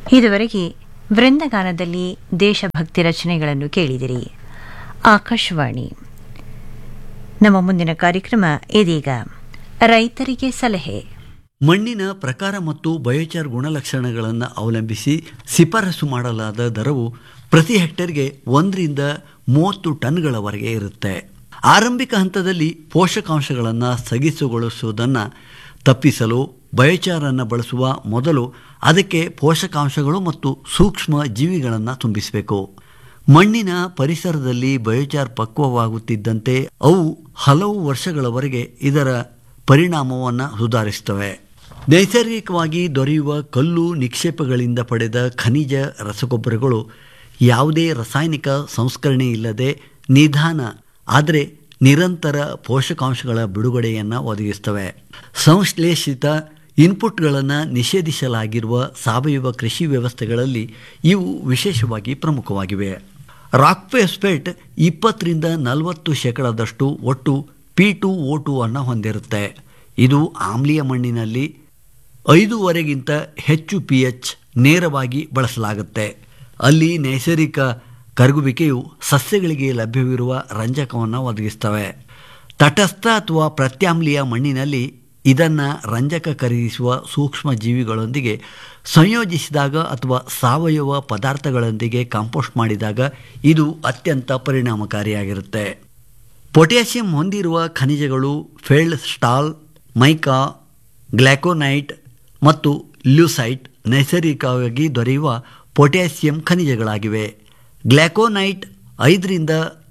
ಇದುವರೆಗೆ ವೃಂದಗಾನದಲ್ಲಿ ದೇಶಭಕ್ತಿ ರಚನೆಗಳನ್ನು ಕೇಳಿದಿರಿ ಆಕಾಶವಾಣಿ ನಮ್ಮ ಮುಂದಿನ ಕಾರ್ಯಕ್ರಮ ಇದೀಗ ರೈತರಿಗೆ ಸಲಹೆ ಮಣ್ಣಿನ ಪ್ರಕಾರ ಮತ್ತು ಬಯೋಚಾರ್ ಗುಣಲಕ್ಷಣಗಳನ್ನು ಅವಲಂಬಿಸಿ ಶಿಫಾರಸು ಮಾಡಲಾದ ದರವು ಪ್ರತಿ ಹೆಕ್ಟೇರ್ಗೆ ಒಂದರಿಂದ ಮೂವತ್ತು ಟನ್ಗಳವರೆಗೆ ಇರುತ್ತೆ ಆರಂಭಿಕ ಹಂತದಲ್ಲಿ ಪೋಷಕಾಂಶಗಳನ್ನು ಸ್ಥಗಿತಗೊಳಿಸುವುದನ್ನು ತಪ್ಪಿಸಲು ಬಯೋಚಾರನ್ನು ಬಳಸುವ ಮೊದಲು ಅದಕ್ಕೆ ಪೋಷಕಾಂಶಗಳು ಮತ್ತು ಸೂಕ್ಷ್ಮ ಜೀವಿಗಳನ್ನು ತುಂಬಿಸಬೇಕು ಮಣ್ಣಿನ ಪರಿಸರದಲ್ಲಿ ಬಯೋಚಾರ್ ಪಕ್ವವಾಗುತ್ತಿದ್ದಂತೆ ಅವು ಹಲವು ವರ್ಷಗಳವರೆಗೆ ಇದರ ಪರಿಣಾಮವನ್ನು ಸುಧಾರಿಸುತ್ತವೆ ನೈಸರ್ಗಿಕವಾಗಿ ದೊರೆಯುವ ಕಲ್ಲು ನಿಕ್ಷೇಪಗಳಿಂದ ಪಡೆದ ಖನಿಜ ರಸಗೊಬ್ಬರಗಳು ಯಾವುದೇ ರಾಸಾಯನಿಕ ಸಂಸ್ಕರಣೆ ಇಲ್ಲದೆ ನಿಧಾನ ಆದರೆ ನಿರಂತರ ಪೋಷಕಾಂಶಗಳ ಬಿಡುಗಡೆಯನ್ನು ಒದಗಿಸ್ತವೆ ಸಂಶ್ಲೇಷಿತ ಇನ್ಪುಟ್ಗಳನ್ನು ನಿಷೇಧಿಸಲಾಗಿರುವ ಸಾವಯವ ಕೃಷಿ ವ್ಯವಸ್ಥೆಗಳಲ್ಲಿ ಇವು ವಿಶೇಷವಾಗಿ ಪ್ರಮುಖವಾಗಿವೆ ರಾಕ್ಫೆಸ್ಪೇಟ್ ಇಪ್ಪತ್ತರಿಂದ ನಲವತ್ತು ಶೇಕಡದಷ್ಟು ಒಟ್ಟು ಪಿ ಟು ಓ ಟು ಅನ್ನು ಹೊಂದಿರುತ್ತೆ ಇದು ಆಮ್ಲೀಯ ಮಣ್ಣಿನಲ್ಲಿ ಐದೂವರೆಗಿಂತ ಹೆಚ್ಚು ಪಿ ಎಚ್ ನೇರವಾಗಿ ಬಳಸಲಾಗುತ್ತೆ ಅಲ್ಲಿ ನೈಸರ್ಗಿಕ ಕರಗುವಿಕೆಯು ಸಸ್ಯಗಳಿಗೆ ಲಭ್ಯವಿರುವ ರಂಜಕವನ್ನು ಒದಗಿಸ್ತವೆ ತಟಸ್ಥ ಅಥವಾ ಪ್ರತ್ಯಾಮ್ಲೀಯ ಮಣ್ಣಿನಲ್ಲಿ ಇದನ್ನು ರಂಜಕ ಖರೀದಿಸುವ ಸೂಕ್ಷ್ಮ ಜೀವಿಗಳೊಂದಿಗೆ ಸಂಯೋಜಿಸಿದಾಗ ಅಥವಾ ಸಾವಯವ ಪದಾರ್ಥಗಳೊಂದಿಗೆ ಕಾಂಪೋಸ್ಟ್ ಮಾಡಿದಾಗ ಇದು ಅತ್ಯಂತ ಪರಿಣಾಮಕಾರಿಯಾಗಿರುತ್ತೆ ಪೊಟ್ಯಾಷಿಯಂ ಹೊಂದಿರುವ ಖನಿಜಗಳು ಫೆಲ್ಡ್ ಸ್ಟಾಲ್ ಮೈಕಾ ಗ್ಲ್ಯಾಕೋನೈಟ್ ಮತ್ತು ಲ್ಯೂಸೈಟ್ ನೈಸರ್ಗಿಕವಾಗಿ ದೊರೆಯುವ ಪೊಟ್ಯಾಸಿಯಂ ಖನಿಜಗಳಾಗಿವೆ ಗ್ಲ್ಯಾಕೋನೈಟ್ ಐದರಿಂದ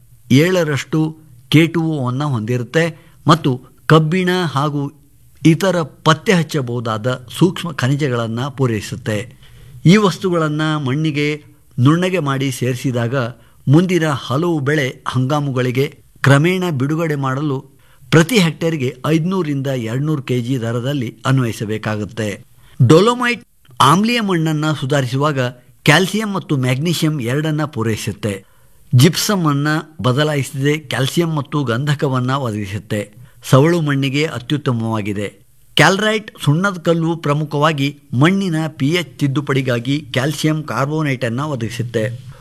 ಏಳರಷ್ಟು ಕೆ ಟು ಅನ್ನು ಹೊಂದಿರುತ್ತೆ ಮತ್ತು ಕಬ್ಬಿಣ ಹಾಗೂ ಇತರ ಪತ್ತೆ ಹಚ್ಚಬಹುದಾದ ಸೂಕ್ಷ್ಮ ಖನಿಜಗಳನ್ನು ಪೂರೈಸುತ್ತೆ ಈ ವಸ್ತುಗಳನ್ನು ಮಣ್ಣಿಗೆ ನುಣ್ಣಗೆ ಮಾಡಿ ಸೇರಿಸಿದಾಗ ಮುಂದಿನ ಹಲವು ಬೆಳೆ ಹಂಗಾಮುಗಳಿಗೆ ಕ್ರಮೇಣ ಬಿಡುಗಡೆ ಮಾಡಲು ಪ್ರತಿ ಹೆಕ್ಟೇರ್ಗೆ ಐದುನೂರಿಂದ ಎರಡುನೂರು ಕೆ ಜಿ ದರದಲ್ಲಿ ಅನ್ವಯಿಸಬೇಕಾಗುತ್ತೆ ಡೊಲೊಮೈಟ್ ಆಮ್ಲೀಯ ಮಣ್ಣನ್ನು ಸುಧಾರಿಸುವಾಗ ಕ್ಯಾಲ್ಸಿಯಂ ಮತ್ತು ಮ್ಯಾಗ್ನೀಷಿಯಂ ಎರಡನ್ನ ಪೂರೈಸುತ್ತೆ ಜಿಪ್ಸಮ್ ಅನ್ನು ಬದಲಾಯಿಸದೆ ಕ್ಯಾಲ್ಸಿಯಂ ಮತ್ತು ಗಂಧಕವನ್ನು ಒದಗಿಸುತ್ತೆ ಸವಳು ಮಣ್ಣಿಗೆ ಅತ್ಯುತ್ತಮವಾಗಿದೆ ಕ್ಯಾಲ್ರೈಟ್ ಸುಣ್ಣದ ಕಲ್ಲು ಪ್ರಮುಖವಾಗಿ ಮಣ್ಣಿನ ಪಿ ಎಚ್ ತಿದ್ದುಪಡಿಗಾಗಿ ಕ್ಯಾಲ್ಸಿಯಂ ಕಾರ್ಬೋನೇಟನ್ನು ಒದಗಿಸುತ್ತೆ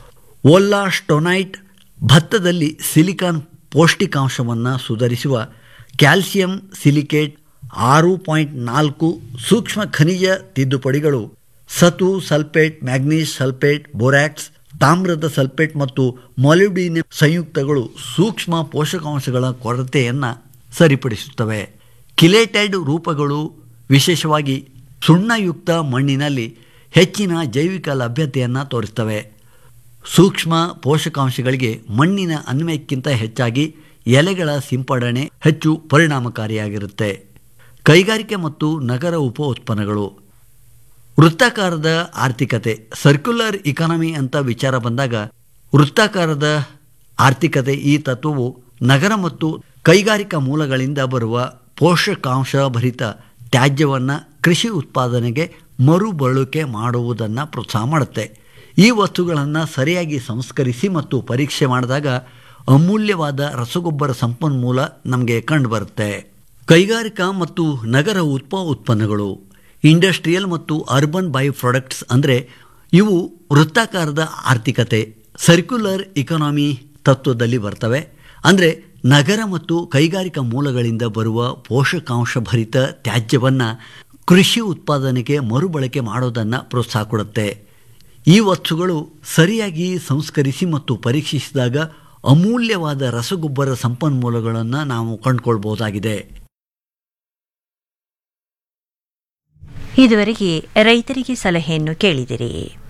ಓಲ್ಲಾಸ್ಟೊನೈಟ್ ಭತ್ತದಲ್ಲಿ ಸಿಲಿಕಾನ್ ಪೌಷ್ಟಿಕಾಂಶವನ್ನು ಸುಧಾರಿಸುವ ಕ್ಯಾಲ್ಸಿಯಂ ಸಿಲಿಕೇಟ್ ಆರು ಪಾಯಿಂಟ್ ನಾಲ್ಕು ಸೂಕ್ಷ್ಮ ಖನಿಜ ತಿದ್ದುಪಡಿಗಳು ಸತು ಸಲ್ಫೇಟ್ ಮ್ಯಾಗ್ನೀಸ್ ಸಲ್ಫೇಟ್ ಬೋರ್ಯಾಕ್ಸ್ ತಾಮ್ರದ ಸಲ್ಫೇಟ್ ಮತ್ತು ಮೊಲಿಬ್ಡಿನಿಯಂ ಸಂಯುಕ್ತಗಳು ಸೂಕ್ಷ್ಮ ಪೋಷಕಾಂಶಗಳ ಕೊರತೆಯನ್ನು ಸರಿಪಡಿಸುತ್ತವೆ ಕಿಲೇಟೆಡ್ ರೂಪಗಳು ವಿಶೇಷವಾಗಿ ಸುಣ್ಣಯುಕ್ತ ಮಣ್ಣಿನಲ್ಲಿ ಹೆಚ್ಚಿನ ಜೈವಿಕ ಲಭ್ಯತೆಯನ್ನು ತೋರಿಸ್ತವೆ ಸೂಕ್ಷ್ಮ ಪೋಷಕಾಂಶಗಳಿಗೆ ಮಣ್ಣಿನ ಅನ್ವಯಕ್ಕಿಂತ ಹೆಚ್ಚಾಗಿ ಎಲೆಗಳ ಸಿಂಪಡಣೆ ಹೆಚ್ಚು ಪರಿಣಾಮಕಾರಿಯಾಗಿರುತ್ತೆ ಕೈಗಾರಿಕೆ ಮತ್ತು ನಗರ ಉಪ ಉತ್ಪನ್ನಗಳು ವೃತ್ತಾಕಾರದ ಆರ್ಥಿಕತೆ ಸರ್ಕ್ಯುಲರ್ ಇಕಾನಮಿ ಅಂತ ವಿಚಾರ ಬಂದಾಗ ವೃತ್ತಾಕಾರದ ಆರ್ಥಿಕತೆ ಈ ತತ್ವವು ನಗರ ಮತ್ತು ಕೈಗಾರಿಕಾ ಮೂಲಗಳಿಂದ ಬರುವ ಪೋಷಕಾಂಶ ಭರಿತ ತ್ಯಾಜ್ಯವನ್ನು ಕೃಷಿ ಉತ್ಪಾದನೆಗೆ ಮರುಬಳಕೆ ಮಾಡುವುದನ್ನು ಪ್ರೋತ್ಸಾಹ ಮಾಡುತ್ತೆ ಈ ವಸ್ತುಗಳನ್ನು ಸರಿಯಾಗಿ ಸಂಸ್ಕರಿಸಿ ಮತ್ತು ಪರೀಕ್ಷೆ ಮಾಡಿದಾಗ ಅಮೂಲ್ಯವಾದ ರಸಗೊಬ್ಬರ ಸಂಪನ್ಮೂಲ ನಮಗೆ ಕಂಡುಬರುತ್ತೆ ಕೈಗಾರಿಕಾ ಮತ್ತು ನಗರ ಉತ್ಪ ಉತ್ಪನ್ನಗಳು ಇಂಡಸ್ಟ್ರಿಯಲ್ ಮತ್ತು ಅರ್ಬನ್ ಬೈ ಪ್ರಾಡಕ್ಟ್ಸ್ ಅಂದರೆ ಇವು ವೃತ್ತಾಕಾರದ ಆರ್ಥಿಕತೆ ಸರ್ಕ್ಯುಲರ್ ಇಕಾನಮಿ ತತ್ವದಲ್ಲಿ ಬರ್ತವೆ ಅಂದರೆ ನಗರ ಮತ್ತು ಕೈಗಾರಿಕಾ ಮೂಲಗಳಿಂದ ಬರುವ ಪೋಷಕಾಂಶ ಭರಿತ ತ್ಯಾಜ್ಯವನ್ನು ಕೃಷಿ ಉತ್ಪಾದನೆಗೆ ಮರುಬಳಕೆ ಮಾಡೋದನ್ನು ಪ್ರೋತ್ಸಾಹ ಕೊಡುತ್ತೆ ಈ ವಸ್ತುಗಳು ಸರಿಯಾಗಿ ಸಂಸ್ಕರಿಸಿ ಮತ್ತು ಪರೀಕ್ಷಿಸಿದಾಗ ಅಮೂಲ್ಯವಾದ ರಸಗೊಬ್ಬರ ಸಂಪನ್ಮೂಲಗಳನ್ನು ನಾವು ಕಂಡುಕೊಳ್ಬಹುದಾಗಿದೆ ಇದುವರೆಗೆ ರೈತರಿಗೆ ಸಲಹೆಯನ್ನು ಕೇಳಿದಿರಿ